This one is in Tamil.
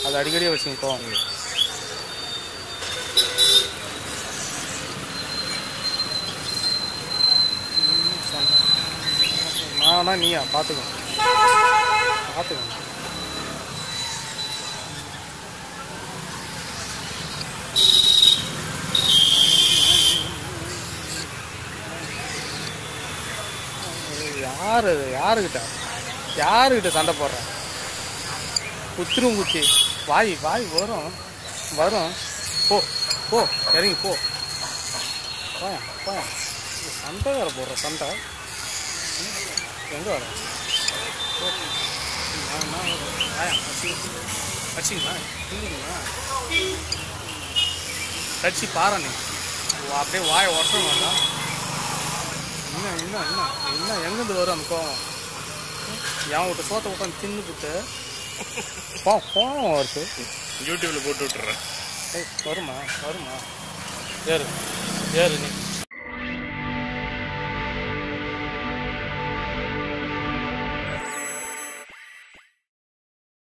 அது அடிக்கடியே வச்சுங்க கோவம் நானா நீயா பார்த்துக்கோ பார்த்துக்கோ யாரு யாருக்கிட்ட யாருக்கிட்ட சண்டை போடுற குத்திரும் குத்தி வாய் வாய் வரும் வரும் போ போ இறங்கி போ போயா போயா சண்டை வேற போடுற சண்டை எங்கே வர கட்சிங்களா இல்லைங்களா கட்சி பாரு நீ ஓ, அப்படியே வாயை ஒட்ட மாட்டா என்ன என்ன என்ன என்ன எங்கேருந்து வரும் அந்த கோவம் என் விட்டு சோத்தை உட்காந்து தின்னு புட்டு கோ கோவம் வருது யூடியூப்ல போட்டு விட்டுறேன் ஏய் வருமா வருமா ஏறு ஏறு நீ